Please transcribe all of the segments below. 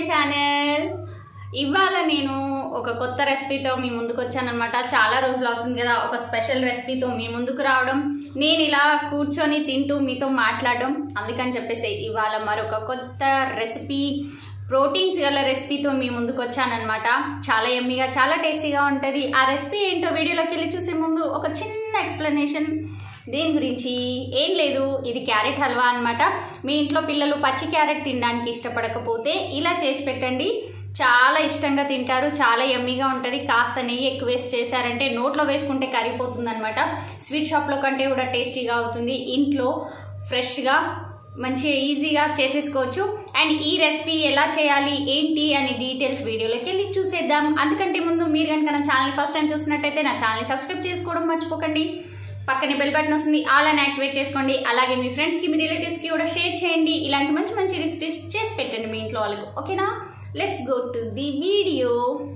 channel ఇవాళ నేను ఒక కొత్త రెసిపీతో మీ ముందుకు వచ్చానమాట చాలా రోజులు అవుతుంది కదా ఒక స్పెషల్ రెసిపీతో మీ ముందుకు రావడం నేను ఇలా కూర్చొని తింటూ మీతో మాట్లాడడం అందుకని చెప్పేసి ఇవాళ మరొక కొత్త రెసిపీ ప్రోటీన్స్ గల రెసిపీతో మీ ముందుకు వచ్చానమాట చాలా ఎమ్మిగా చాలా టేస్టీగా ఉంటుంది ఆ రెసిపీ ఏంటో వీడియోలోకి వెళ్ళి చూసే ముందు ఒక చిన్న ఎక్స్ప్లెనేషన్ దీని గురించి ఏం లేదు ఇది క్యారెట్ హల్వా అన్నమాట మీ ఇంట్లో పిల్లలు పచ్చి క్యారెట్ తినడానికి ఇష్టపడకపోతే ఇలా చేసి పెట్టండి చాలా ఇష్టంగా తింటారు చాలా ఎమ్మీగా ఉంటుంది కాస్త నెయ్యి ఎక్కువ వేసి చేశారంటే నోట్లో వేసుకుంటే కరిగిపోతుంది అనమాట స్వీట్ షాప్లో కంటే కూడా టేస్టీగా అవుతుంది ఇంట్లో ఫ్రెష్గా మంచిగా ఈజీగా చేసేసుకోవచ్చు అండ్ ఈ రెసిపీ ఎలా చేయాలి ఏంటి అని డీటెయిల్స్ వీడియోలోకి వెళ్ళి చూసేద్దాం అందుకంటే ముందు మీరు కనుక నా ఛానల్ ఫస్ట్ టైం చూసినట్టయితే నా ఛానల్ సబ్స్క్రైబ్ చేసుకోవడం మర్చిపోకండి పక్కనే బెల్ బటన్ వస్తుంది ఆల్ అని యాక్టివేట్ చేసుకోండి అలాగే మీ ఫ్రెండ్స్కి మీ రిలేటివ్స్కి కూడా షేర్ చేయండి ఇలాంటి మంచి మంచి రెసిపీస్ చేసి పెట్టండి మీ ఇంట్లో వాళ్ళకు ఓకేనా let's go to the video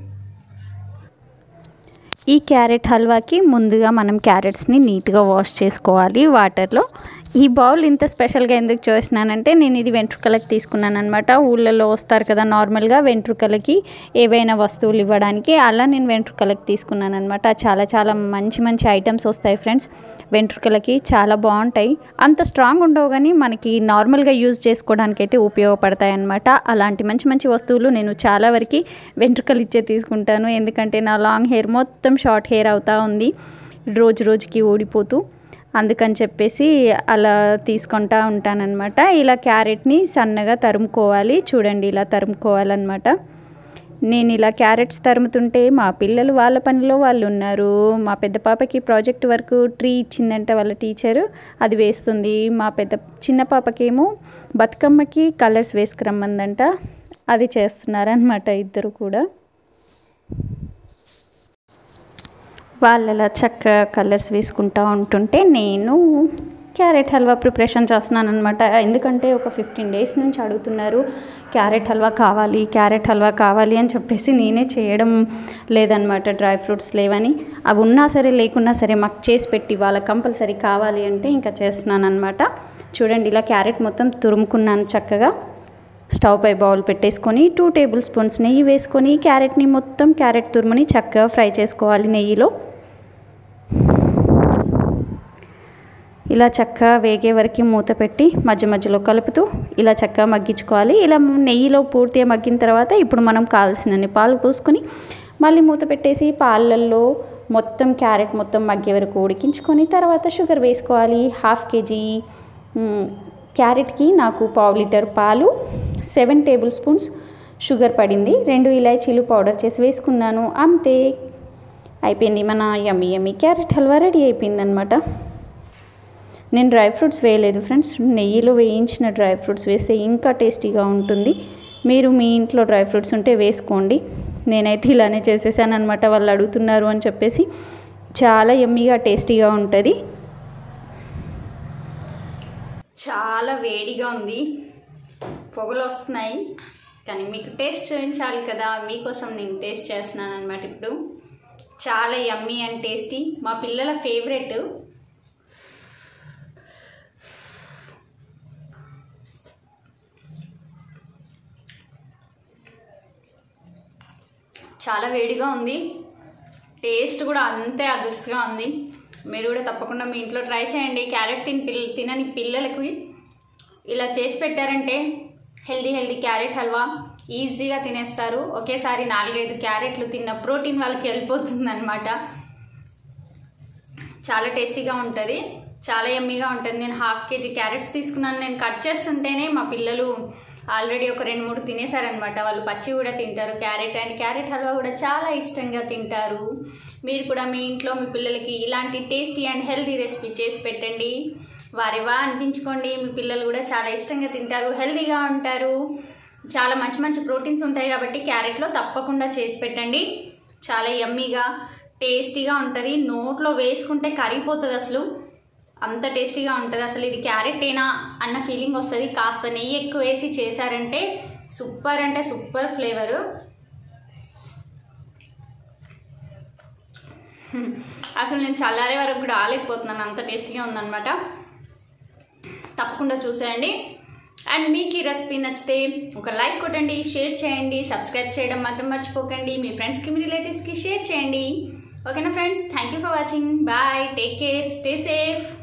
ఈ క్యారెట్ హల్వాకి ముందుగా మనం క్యారెట్స్ని నీట్గా వాష్ చేసుకోవాలి వాటర్లో ఈ బౌల్ ఇంత స్పెషల్గా ఎందుకు చూసినానంటే నేను ఇది వెంట్రుకలకి తీసుకున్నాను అనమాట ఊళ్ళలో వస్తారు కదా నార్మల్గా వెంట్రుకలకి ఏవైనా వస్తువులు ఇవ్వడానికి అలా నేను వెంట్రుకలకి తీసుకున్నాను అనమాట చాలా చాలా మంచి మంచి ఐటమ్స్ వస్తాయి ఫ్రెండ్స్ వెంట్రుకలకి చాలా బాగుంటాయి అంత స్ట్రాంగ్ ఉండవు కానీ మనకి నార్మల్గా యూజ్ చేసుకోవడానికి అయితే ఉపయోగపడతాయి అనమాట అలాంటి మంచి మంచి వస్తువులు నేను చాలా వరకు వెంట్రుకలు ఇచ్చే తీసుకుంటాను ఎందుకంటే నా లాంగ్ హెయిర్ మొత్తం షార్ట్ హెయిర్ అవుతా ఉంది రోజు రోజుకి ఊడిపోతూ అందుకని చెప్పేసి అలా తీసుకుంటా ఉంటానన్నమాట ఇలా క్యారెట్ని సన్నగా తరుముకోవాలి చూడండి ఇలా తరుముకోవాలన్నమాట నేను ఇలా క్యారెట్స్ తరుముతుంటే మా పిల్లలు వాళ్ళ పనిలో వాళ్ళు ఉన్నారు మా పెద్ద పాపకి ప్రాజెక్ట్ వర్క్ ట్రీ ఇచ్చిందంట వాళ్ళ టీచరు అది వేస్తుంది మా పెద్ద చిన్న పాపకేమో బతుకమ్మకి కలర్స్ వేసుకురమ్మందంట అది చేస్తున్నారనమాట ఇద్దరు కూడా వాళ్ళలా చక్క కలర్స్ వేసుకుంటూ ఉంటుంటే నేను క్యారెట్ హల్వా ప్రిపరేషన్ చేస్తున్నాను అనమాట ఎందుకంటే ఒక ఫిఫ్టీన్ డేస్ నుంచి అడుగుతున్నారు క్యారెట్ హల్వా కావాలి క్యారెట్ హల్వా కావాలి అని చెప్పేసి నేనే చేయడం లేదనమాట డ్రై ఫ్రూట్స్ లేవని అవి ఉన్నా సరే లేకున్నా సరే మాకు చేసి పెట్టి వాళ్ళకి కంపల్సరీ కావాలి అంటే ఇంకా చేస్తున్నాను అనమాట చూడండి ఇలా క్యారెట్ మొత్తం తురుముకున్నాను చక్కగా స్టవ్ పై బౌల్ పెట్టేసుకొని టూ టేబుల్ స్పూన్స్ నెయ్యి వేసుకొని క్యారెట్ని మొత్తం క్యారెట్ తురుముని చక్కగా ఫ్రై చేసుకోవాలి నెయ్యిలో ఇలా చక్కగా వేగే వరకు మూత పెట్టి మధ్య మధ్యలో కలుపుతూ ఇలా చక్కగా మగ్గించుకోవాలి ఇలా నెయ్యిలో పూర్తిగా మగ్గిన తర్వాత ఇప్పుడు మనం కావాల్సినన్ని పాలు పోసుకొని మళ్ళీ మూత పెట్టేసి పాలల్లో మొత్తం క్యారెట్ మొత్తం మగ్గే వరకు ఉడికించుకొని తర్వాత షుగర్ వేసుకోవాలి హాఫ్ కేజీ క్యారెట్కి నాకు పావు లీటర్ పాలు సెవెన్ టేబుల్ స్పూన్స్ షుగర్ పడింది రెండు ఇలాచీలు పౌడర్ చేసి వేసుకున్నాను అంతే అయిపోయింది మన yummy yummy carrot halwa ready అయిపోయింది అనమాట నేను డ్రై ఫ్రూట్స్ వేయలేదు ఫ్రెండ్స్ నెయ్యిలో వేయించిన డ్రై ఫ్రూట్స్ వేస్తే ఇంకా టేస్టీగా ఉంటుంది మీరు మీ ఇంట్లో డ్రై ఫ్రూట్స్ ఉంటే వేసుకోండి నేనైతే ఇలానే చేసేసాను అనమాట వాళ్ళు అడుగుతున్నారు అని చెప్పేసి చాలా ఎమ్మిగా టేస్టీగా ఉంటుంది చాలా వేడిగా ఉంది పొగలు వస్తున్నాయి కానీ మీకు టేస్ట్ చూపించాలి కదా మీకోసం నేను టేస్ట్ చేస్తున్నాను అనమాట ఇప్పుడు చాలా యమ్మీ అండ్ టేస్టీ మా పిల్లల ఫేవరెట్ చాలా వేడిగా ఉంది టేస్ట్ కూడా అంతే అదుర్స్గా ఉంది మీరు కూడా తప్పకుండా మీ ఇంట్లో ట్రై చేయండి క్యారెట్ తిని పిల్ల తినని పిల్లలకి ఇలా చేసి పెట్టారంటే హెల్దీ హెల్దీ క్యారెట్ హల్వా ఈజీగా తినేస్తారు ఒకేసారి నాలుగైదు క్యారెట్లు తిన్న ప్రోటీన్ వాళ్ళకి వెళ్ళిపోతుంది అనమాట చాలా టేస్టీగా ఉంటుంది చాలా ఎమ్మీగా ఉంటుంది నేను హాఫ్ కేజీ క్యారెట్స్ తీసుకున్నాను నేను కట్ చేస్తుంటేనే మా పిల్లలు ఆల్రెడీ ఒక రెండు మూడు తినేసారనమాట వాళ్ళు పచ్చి కూడా తింటారు క్యారెట్ అండ్ క్యారెట్ హల్వా కూడా చాలా ఇష్టంగా తింటారు మీరు కూడా మీ ఇంట్లో మీ పిల్లలకి ఇలాంటి టేస్టీ అండ్ హెల్దీ రెసిపీ చేసి పెట్టండి వారివా అనిపించుకోండి మీ పిల్లలు కూడా చాలా ఇష్టంగా తింటారు హెల్దీగా ఉంటారు చాలా మంచి మంచి ప్రోటీన్స్ ఉంటాయి కాబట్టి క్యారెట్లో తప్పకుండా చేసి పెట్టండి చాలా యమ్మీగా టేస్టీగా ఉంటుంది నోట్లో వేసుకుంటే కరిగిపోతుంది అసలు అంత టేస్టీగా ఉంటుంది అసలు ఇది క్యారెటేనా అన్న ఫీలింగ్ వస్తుంది కాస్త నెయ్యి ఎక్కువ వేసి చేశారంటే సూపర్ అంటే సూపర్ ఫ్లేవరు అసలు నేను చల్లారే వరకు కూడా ఆలేకపోతున్నాను అంత టేస్టీగా ఉందన్నమాట తప్పకుండా చూసేయండి అండ్ మీకు ఈ రెసిపీ నచ్చితే ఒక లైక్ కొట్టండి షేర్ చేయండి సబ్స్క్రైబ్ చేయడం మాత్రం మర్చిపోకండి మీ ఫ్రెండ్స్కి మీ రిలేటివ్స్కి షేర్ చేయండి ఓకేనా friends thank you for watching bye take care stay safe